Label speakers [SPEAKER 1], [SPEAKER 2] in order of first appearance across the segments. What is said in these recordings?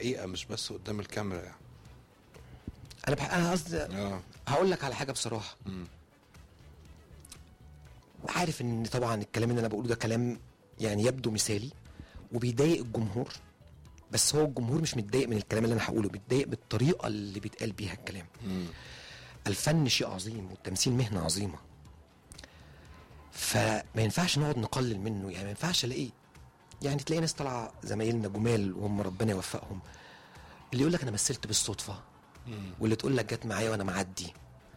[SPEAKER 1] الحقيقه مش بس قدام الكاميرا يعني
[SPEAKER 2] انا بح... انا قصدي
[SPEAKER 1] اه
[SPEAKER 2] هقول لك على حاجه بصراحه
[SPEAKER 1] مم.
[SPEAKER 2] عارف ان طبعا الكلام اللي انا بقوله ده كلام يعني يبدو مثالي وبيضايق الجمهور بس هو الجمهور مش متضايق من الكلام اللي انا هقوله متضايق بالطريقه اللي بيتقال بيها الكلام
[SPEAKER 1] مم.
[SPEAKER 2] الفن شيء عظيم والتمثيل مهنه عظيمه فما ينفعش نقعد نقلل منه يعني ما ينفعش الاقي يعني تلاقي ناس طالعه زمايلنا جمال وهم ربنا يوفقهم اللي يقول لك انا مثلت بالصدفه واللي تقول لك جت معايا وانا معدي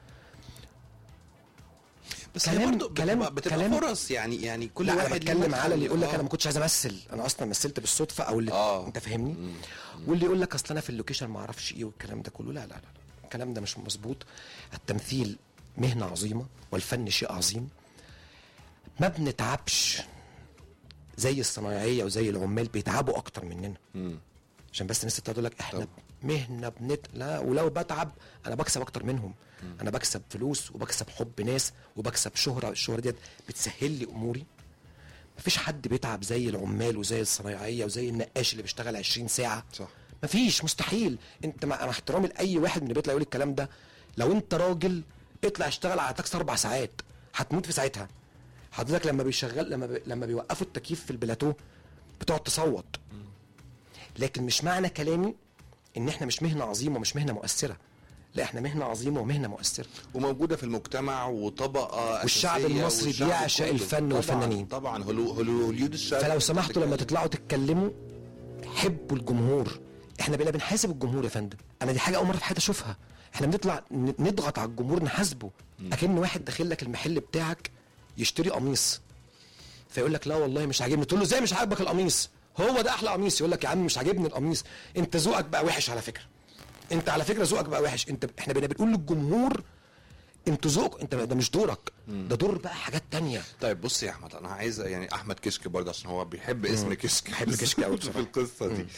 [SPEAKER 1] بس هي
[SPEAKER 2] كلام-
[SPEAKER 1] برضه
[SPEAKER 2] كلام-
[SPEAKER 1] بتبقى, بتبقى
[SPEAKER 2] كلام-
[SPEAKER 1] فرص يعني يعني كل
[SPEAKER 2] لا
[SPEAKER 1] واحد
[SPEAKER 2] انا
[SPEAKER 1] ليه
[SPEAKER 2] بتكلم
[SPEAKER 1] مدخل.
[SPEAKER 2] على اللي يقول لك
[SPEAKER 1] آه.
[SPEAKER 2] انا ما كنتش عايز امثل انا اصلا مثلت بالصدفه او اللي
[SPEAKER 1] آه.
[SPEAKER 2] انت فاهمني واللي يقول لك اصل انا في اللوكيشن ما اعرفش ايه والكلام ده كله لا لا لا الكلام ده مش مظبوط التمثيل مهنه عظيمه والفن شيء عظيم ما بنتعبش زي الصنايعيه وزي العمال بيتعبوا اكتر مننا
[SPEAKER 1] مم.
[SPEAKER 2] عشان بس الناس تقول لك احنا
[SPEAKER 1] طبعا.
[SPEAKER 2] مهنه بنت لا ولو بتعب انا بكسب اكتر منهم انا بكسب فلوس وبكسب حب ناس وبكسب شهره الشهره ديت بتسهل لي اموري مفيش حد بيتعب زي العمال وزي الصنايعيه وزي النقاش اللي بيشتغل 20 ساعه
[SPEAKER 1] صح.
[SPEAKER 2] مفيش مستحيل انت مع مع احترامي لاي واحد من اللي بيطلع يقول الكلام ده لو انت راجل اطلع اشتغل على تاكس اربع ساعات هتموت في ساعتها حضرتك لما بيشغل لما بي... لما بيوقفوا التكييف في البلاتو بتقعد تصوت لكن مش معنى كلامي ان احنا مش مهنه عظيمه ومش مهنه مؤثره لا احنا مهنه عظيمه ومهنه مؤثره
[SPEAKER 1] وموجوده في المجتمع وطبقه
[SPEAKER 2] والشعب
[SPEAKER 1] أساسية
[SPEAKER 2] المصري
[SPEAKER 1] والشعب
[SPEAKER 2] بيعشق
[SPEAKER 1] كله.
[SPEAKER 2] الفن
[SPEAKER 1] طبعاً-
[SPEAKER 2] والفنانين.
[SPEAKER 1] طبعا هلو هلو هوليود الشعب
[SPEAKER 2] فلو سمحتوا لما تطلعوا تتكلموا حبوا الجمهور احنا بقينا بنحاسب الجمهور يا فندم انا دي حاجه اول مره في حياتي اشوفها احنا بنطلع ن- نضغط على الجمهور نحاسبه اكن واحد داخل لك المحل بتاعك يشتري قميص فيقول لك لا والله مش عاجبني تقول له ازاي مش عاجبك القميص هو ده احلى قميص يقول لك يا عم مش عاجبني القميص انت ذوقك بقى وحش على فكره انت على فكره ذوقك بقى وحش انت احنا بقينا بنقول للجمهور انتوا ذوقك انت ده مش دورك ده دور بقى حاجات تانية
[SPEAKER 1] طيب بص يا احمد انا عايز يعني احمد كشك برضه عشان هو بيحب اسم كشك
[SPEAKER 2] بحب كشك أوي
[SPEAKER 1] في
[SPEAKER 2] بصراحة.
[SPEAKER 1] القصه دي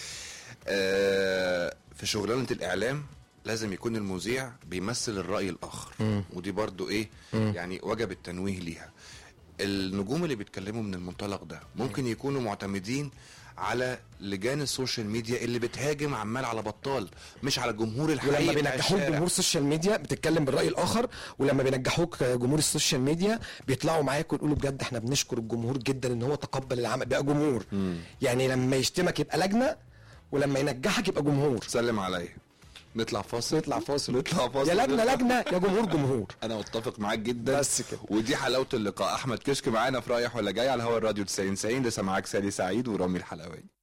[SPEAKER 1] آه في شغلانه الاعلام لازم يكون المذيع بيمثل الراي الاخر ودي برضو ايه يعني وجب التنويه ليها النجوم اللي بيتكلموا من المنطلق ده ممكن يكونوا معتمدين على لجان السوشيال ميديا اللي بتهاجم عمال على بطال مش على الجمهور الحقيقي
[SPEAKER 2] ولما
[SPEAKER 1] بتاع
[SPEAKER 2] بينجحوك
[SPEAKER 1] الشارع.
[SPEAKER 2] جمهور السوشيال ميديا بتتكلم بالراي الاخر ولما بينجحوك جمهور السوشيال ميديا بيطلعوا معاك ويقولوا بجد احنا بنشكر الجمهور جدا ان هو تقبل العمل بقى جمهور يعني لما يشتمك يبقى لجنه ولما ينجحك يبقى جمهور
[SPEAKER 1] سلم عليا نطلع فاصل
[SPEAKER 2] نطلع فاصل
[SPEAKER 1] نطلع فاصل
[SPEAKER 2] يا لجنه لجنه يا جمهور جمهور
[SPEAKER 1] انا متفق معاك جدا
[SPEAKER 2] بس كده.
[SPEAKER 1] ودي حلاوه اللقاء احمد كشك معانا في رايح ولا جاي على هوا الراديو 90 90 لسه معاك سالي سعيد ورامي الحلواني